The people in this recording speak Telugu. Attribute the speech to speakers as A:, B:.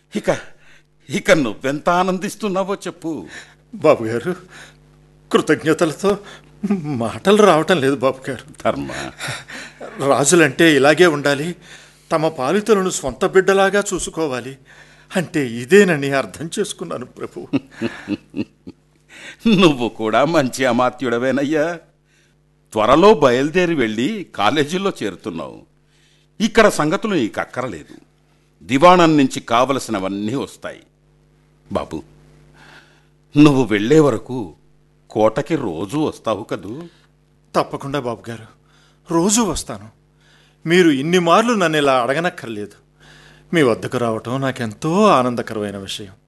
A: ఇక ఇక నువ్వెంత ఆనందిస్తున్నావో చెప్పు
B: బాబు గారు కృతజ్ఞతలతో మాటలు రావటం లేదు బాబు గారు
A: ధర్మ
B: రాజులంటే ఇలాగే ఉండాలి తమ పాలితులను సొంత బిడ్డలాగా చూసుకోవాలి అంటే ఇదేనని అర్థం చేసుకున్నాను ప్రభు
A: నువ్వు కూడా మంచి అమాత్యుడవేనయ్యా త్వరలో బయలుదేరి వెళ్ళి కాలేజీలో చేరుతున్నావు ఇక్కడ సంగతులు నీకు అక్కరలేదు దివాణం నుంచి కావలసినవన్నీ వస్తాయి బాబు నువ్వు వెళ్ళే వరకు కోటకి రోజూ వస్తావు కదూ
B: తప్పకుండా బాబు గారు రోజు వస్తాను మీరు ఇన్ని మార్లు నన్ను ఇలా అడగనక్కర్లేదు మీ వద్దకు రావటం నాకెంతో ఆనందకరమైన విషయం